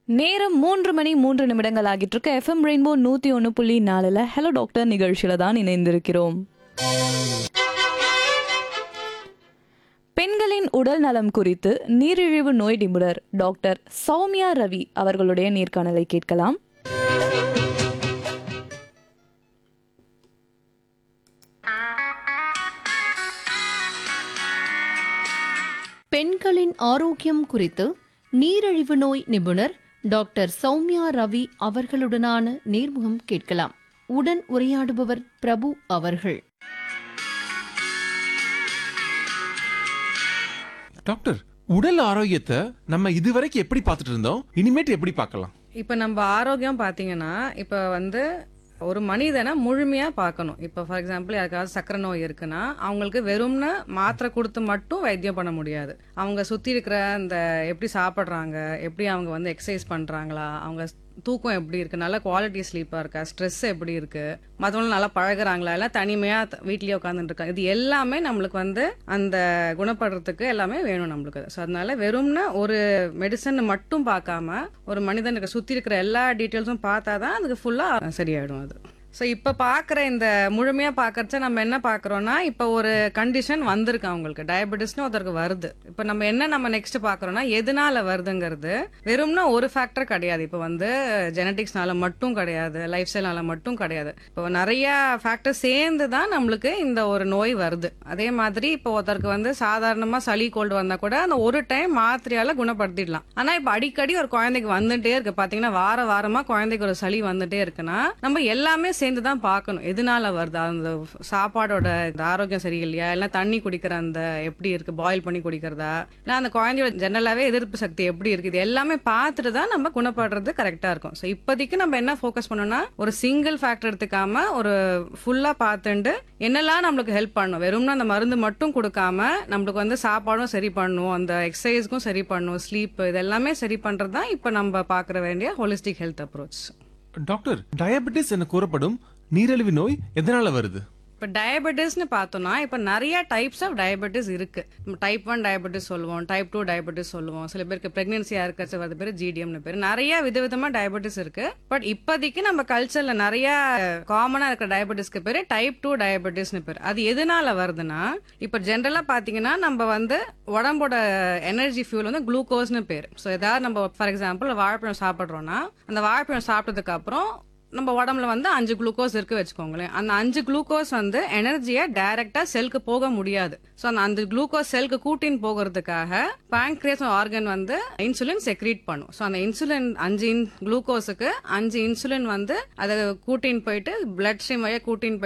நேரம் மூன்று மணி மூன்று நிமிடங்கள் ஆகிட்டு இருக்க எஃப்எம் ரெயின்போ நூத்தி ஒன்று புள்ளி நாலுல ஹலோ டாக்டர் நிகழ்ச்சியில தான் இணைந்திருக்கிறோம் பெண்களின் உடல் நலம் குறித்து நீரிழிவு நோய் நிபுணர் டாக்டர் சௌமியா ரவி அவர்களுடைய நேர்காணலை கேட்கலாம் பெண்களின் ஆரோக்கியம் குறித்து நீரிழிவு நோய் நிபுணர் டாக்டர் சௌமியா ரவி அவர்களுடனான நேர்முகம் கேட்கலாம் உடன் உரையாடுபவர் பிரபு அவர்கள் டாக்டர் உடல் ஆரோக்கியத்தை நம்ம இதுவரைக்கும் எப்படி பார்த்துட்டு இருந்தோம் இனிமேட்டு எப்படி பார்க்கலாம் இப்போ நம்ம ஆரோக்கியம் பார்த்தீங்கன்னா இப்போ வந்து ஒரு மனிதனை முழுமையா பார்க்கணும் இப்போ ஃபார் எக்ஸாம்பிள் யாருக்காவது சக்கரை நோய் இருக்குன்னா அவங்களுக்கு வெறும்னு மாத்திரை கொடுத்து மட்டும் வைத்தியம் பண்ண முடியாது அவங்க சுத்தி இருக்கிற அந்த எப்படி சாப்பிட்றாங்க எப்படி அவங்க வந்து எக்ஸசைஸ் பண்றாங்களா அவங்க தூக்கம் எப்படி இருக்கு நல்ல குவாலிட்டி ஸ்லீப்பா இருக்கா ஸ்ட்ரெஸ் எப்படி இருக்கு மற்றவங்க நல்லா பழகுறாங்களா எல்லாம் தனிமையா த- வீட்லயே உட்காந்துட்டு இருக்காங்க இது எல்லாமே நம்மளுக்கு வந்து அந்த குணப்படுறதுக்கு எல்லாமே வேணும் நம்மளுக்கு ஸோ அதனால வெறும்னு ஒரு மெடிசன் மட்டும் பார்க்காம ஒரு மனிதனுக்கு சுத்தி இருக்கிற எல்லா டீட்டெயில்ஸும் பார்த்தா தான் அதுக்கு ஃபுல்லா சரியாயிடும் அது ஸோ இப்போ பார்க்குற இந்த முழுமையாக பார்க்கறச்ச நம்ம என்ன பார்க்குறோன்னா இப்போ ஒரு கண்டிஷன் வந்திருக்கு அவங்களுக்கு டயபெட்டிஸ்னு ஒருத்தருக்கு வருது இப்போ நம்ம என்ன நம்ம நெக்ஸ்ட் பார்க்குறோன்னா எதனால வருதுங்கிறது வெறும்னா ஒரு ஃபேக்டர் கிடையாது இப்போ வந்து ஜெனட்டிக்ஸ்னால மட்டும் கிடையாது லைஃப் ஸ்டைல்னால மட்டும் கிடையாது இப்போ நிறைய ஃபேக்டர் சேர்ந்து தான் நம்மளுக்கு இந்த ஒரு நோய் வருது அதே மாதிரி இப்போ ஒருத்தருக்கு வந்து சாதாரணமாக சளி கோல்டு வந்தால் கூட அந்த ஒரு டைம் மாத்திரையால குணப்படுத்திடலாம் ஆனால் இப்போ அடிக்கடி ஒரு குழந்தைக்கு வந்துட்டே இருக்கு பார்த்தீங்கன்னா வார வாரமாக குழந்தைக்கு ஒரு சளி வந்துட்டே இருக்குன்னா நம்ம எல்லாமே சேர்ந்து தான் பார்க்கணும் எதனால வருது அந்த சாப்பாடோட இந்த ஆரோக்கியம் சரியில்லையா இல்லை தண்ணி குடிக்கிற அந்த எப்படி இருக்கு பாயில் பண்ணி குடிக்கிறதா இல்லை அந்த குழந்தையோட ஜெனரலாகவே எதிர்ப்பு சக்தி எப்படி இருக்கு இது எல்லாமே பார்த்துட்டு தான் நம்ம குணப்படுறது கரெக்டாக இருக்கும் ஸோ இப்போதைக்கு நம்ம என்ன ஃபோக்கஸ் பண்ணோம்னா ஒரு சிங்கிள் ஃபேக்டர் எடுத்துக்காம ஒரு ஃபுல்லாக பார்த்துட்டு என்னெல்லாம் நம்மளுக்கு ஹெல்ப் பண்ணும் வெறும்னா அந்த மருந்து மட்டும் கொடுக்காம நம்மளுக்கு வந்து சாப்பாடும் சரி பண்ணும் அந்த எக்ஸசைஸ்க்கும் சரி பண்ணும் ஸ்லீப் இது எல்லாமே சரி பண்ணுறது தான் இப்போ நம்ம பார்க்குற வேண்டிய holistic health approach doctor diabetes என கூறப்படும் நீரிழிவு நோய் எதனால வருது இப்போ டயபெட்டிஸ்னு பார்த்தோம்னா இப்போ நிறைய டைப்ஸ் ஆஃப் டயபெட்டிஸ் இருக்கு டைப் ஒன் டயபெட்டிஸ் சொல்லுவோம் டைப் டூ டயபெட்டிஸ் சொல்லுவோம் சில பேருக்கு பிரெக்னன்சியா இருக்கிறது வருது பேர் ஜிடிஎம்னு பேர் நிறைய விதவிதமா டயபெட்டிஸ் இருக்கு பட் இப்போதைக்கு நம்ம கல்ச்சர்ல நிறைய காமனா இருக்கிற டயபெட்டிஸ்க்கு பேர் டைப் டூ டயபெட்டிஸ்னு பேர் அது எதனால வருதுன்னா இப்போ ஜென்ரலா பாத்தீங்கன்னா நம்ம வந்து உடம்போட எனர்ஜி ஃபியூல் வந்து குளுக்கோஸ்னு பேர் ஸோ ஏதாவது நம்ம ஃபார் எக்ஸாம்பிள் வாழைப்பழம் சாப்பிட்றோம்னா அந்த வாழைப்பழம் சாப்பிட்டதுக்கு அப்புறம் நம்ம உடம்புல வந்து அஞ்சு குளுக்கோஸ் இருக்கு வச்சுக்கோங்களேன் அந்த அஞ்சு குளுக்கோஸ் வந்து எனர்ஜியை டைரக்டா செல்க்கு போக முடியாது ஸோ அந்த அந்த குளுக்கோஸ் செல்க்கு கூட்டின்னு போகிறதுக்காக pancreas ஆர்கன் வந்து இன்சுலின் செக்ரீட் பண்ணும் ஸோ அந்த இன்சுலின் அஞ்சு குளுக்கோஸுக்கு அஞ்சு இன்சுலின் வந்து அதை கூட்டின்னு போயிட்டு பிளட் ஸ்ட்ரீம் வழியாக கூட்டின்னு போயிட்டு